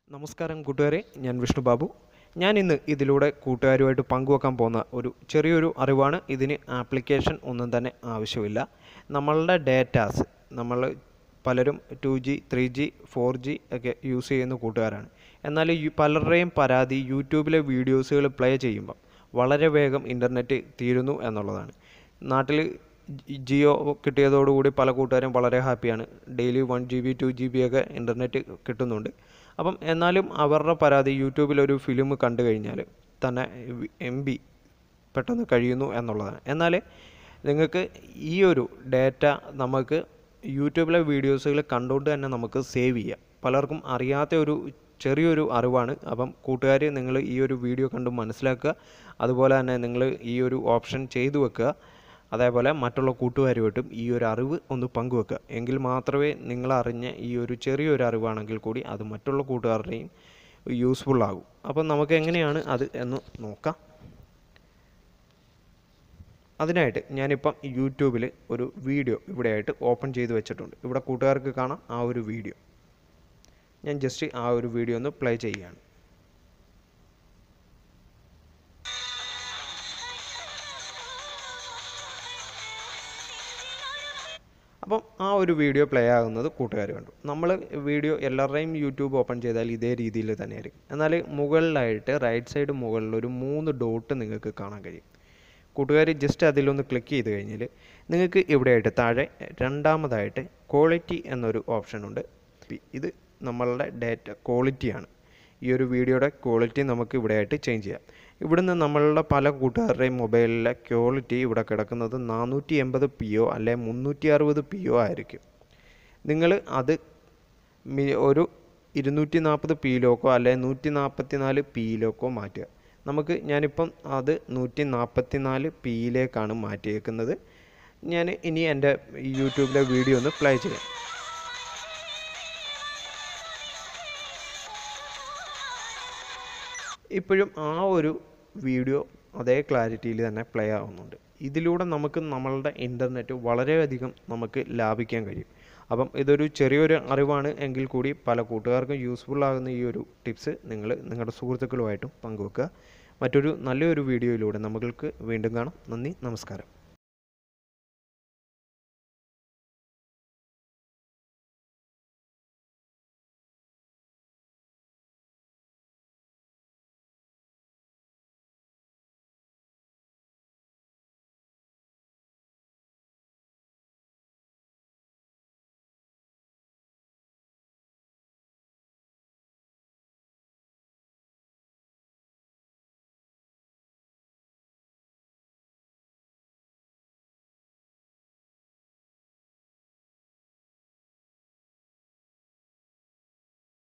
നമസ്കാരം കൂട്ടുകാരെ ഞാൻ വിഷ്ണു ബാബു ഞാൻ ഇന്ന് ഇതിലൂടെ കൂട്ടുകാരുമായിട്ട് പങ്കുവെക്കാൻ പോകുന്ന ഒരു ചെറിയൊരു അറിവാണ് ഇതിന് ആപ്ലിക്കേഷൻ ഒന്നും തന്നെ ആവശ്യമില്ല നമ്മളുടെ ഡേറ്റാസ് നമ്മൾ പലരും two G three G four G ഒക്കെ യൂസ് ചെയ്യുന്ന കൂട്ടുകാരാണ് എന്നാൽ യു- പലരുടെയും പരാതി യൂട്യൂബിലെ വീഡിയോസുകൾ പ്ലേ ചെയ്യുമ്പം വളരെ വേഗം ഇൻ്റർനെറ്റ് തീരുന്നു എന്നുള്ളതാണ് നാട്ടിൽ ജിയോ കിട്ടിയതോടുകൂടി പല കൂട്ടുകാരും വളരെ ഹാപ്പിയാണ് daily one G B two G B ഒക്കെ ഇൻ്റർനെറ്റ് കിട്ടുന്നുണ്ട് അപ്പം എന്നാലും അവരുടെ പരാതി യൂട്യൂബിലൊരു ഫിലിം കണ്ടു കഴിഞ്ഞാൽ തന്നെ എം ബി പെട്ടെന്ന് കഴിയുന്നു എന്നുള്ളതാണ് എന്നാൽ നിങ്ങൾക്ക് ഈ ഒരു ഡേറ്റ നമുക്ക് യൂട്യൂബിലെ വീഡിയോസുകൾ കണ്ടുകൊണ്ട് തന്നെ നമുക്ക് സേവ് ചെയ്യാം പലർക്കും അറിയാത്ത ഒരു ചെറിയൊരു അറിവാണ് അപ്പം കൂട്ടുകാർ നിങ്ങൾ ഈ ഒരു വീഡിയോ കണ്ട് മനസ്സിലാക്കുക അതുപോലെ തന്നെ നിങ്ങൾ ഈ ഒരു ഓപ്ഷൻ ചെയ്തു വെക്കുക അതേപോലെ മറ്റുള്ള കൂട്ടുകാരുമായിട്ടും ഈ ഒരു അറിവ് ഒന്ന് പങ്കുവെക്കുക എങ്കിൽ മാത്രമേ നിങ്ങൾ അറിഞ്ഞ ഈ ഒരു ചെറിയൊരു അറിവാണെങ്കിൽ കൂടി അത് മറ്റുള്ള കൂട്ടുകാരുടെയും യൂസ്ഫുൾ ആകും അപ്പം നമുക്ക് എങ്ങനെയാണ് അത് എന്ന് നോക്കാം അതിനായിട്ട് ഞാനിപ്പം യൂട്യൂബിൽ ഒരു വീഡിയോ ഇവിടെയായിട്ട് ഓപ്പൺ ചെയ്ത് വെച്ചിട്ടുണ്ട് ഇവിടെ കൂട്ടുകാർക്ക് കാണാം ആ ഒരു വീഡിയോ ഞാൻ ജസ്റ്റ് ആ ഒരു വീഡിയോ ഒന്ന് പ്ലേ ചെയ്യുകയാണ് അപ്പം ആ ഒരു വീഡിയോ പ്ലേ ആകുന്നത് കൂട്ടുകാർ കണ്ടു നമ്മൾ വീഡിയോ എല്ലാവരുടെയും യൂട്യൂബ് ഓപ്പൺ ചെയ്താൽ ഇതേ രീതിയിൽ തന്നെയായിരിക്കും എന്നാൽ മുകളിലായിട്ട് റൈറ്റ് സൈഡ് മുകളിൽ ഒരു മൂന്ന് ഡോട്ട് നിങ്ങൾക്ക് കാണാൻ കഴിയും കൂട്ടുകാർ ജസ്റ്റ് അതിലൊന്ന് ക്ലിക്ക് ചെയ്ത് കഴിഞ്ഞാൽ നിങ്ങൾക്ക് ഇവിടെയായിട്ട് താഴെ രണ്ടാമതായിട്ട് ക്വാളിറ്റി എന്നൊരു ഓപ്ഷൻ ഉണ്ട് ഇത് നമ്മളുടെ ഡേറ്റ ക്വാളിറ്റിയാണ് ഈ ഒരു വീഡിയോയുടെ ക്വാളിറ്റി നമുക്ക് ഇവിടെയായിട്ട് ചേഞ്ച് ചെയ്യാം ഇവിടുന്ന് നമ്മളുടെ പല കൂട്ടുകാരുടെയും മൊബൈലിലെ ക്വാളിറ്റി ഇവിടെ കിടക്കുന്നത് നാനൂറ്റി എൺപത് പി ഒ അല്ലെ മുന്നൂറ്റി അറുപത് പി ഒ ആയിരിക്കും നിങ്ങൾ അത് മി- ഒരു ഇരുന്നൂറ്റി നാൽപ്പത് പിയിലോക്കോ അല്ലെ നൂറ്റി നാൽപ്പത്തി നാല് പിയിലോക്കോ മാറ്റുക നമുക്ക് ഞാനിപ്പം അത് നൂറ്റി നാൽപ്പത്തി നാല് പിയിലേക്കാണ് മാറ്റിയേക്കുന്നത് ഞാൻ ഇനി എൻ്റെ യൂട്യൂബിലെ വീഡിയോ ഒന്ന് പ്ലേ ചെയ്യാം ഇപ്പോഴും ആ ഒരു വീഡിയോ അതേ ക്ലാരിറ്റിയിൽ തന്നെ പ്ലേ ആവുന്നുണ്ട് ഇതിലൂടെ നമുക്ക് നമ്മളുടെ ഇൻ്റർനെറ്റ് വളരെയധികം നമുക്ക് ലാഭിക്കാൻ കഴിയും അപ്പം ഇതൊരു ചെറിയൊരു അറിവാണ് എങ്കിൽ കൂടി പല കൂട്ടുകാർക്കും യൂസ്ഫുൾ ആകുന്ന ഈ ഒരു ടിപ്സ് നിങ്ങൾ നിങ്ങളുടെ സുഹൃത്തുക്കളുമായിട്ടും പങ്കുവെക്കുക മറ്റൊരു നല്ലൊരു വീഡിയോയിലൂടെ നമ്മൾക്ക് വീണ്ടും കാണാം നന്ദി നമസ്കാരം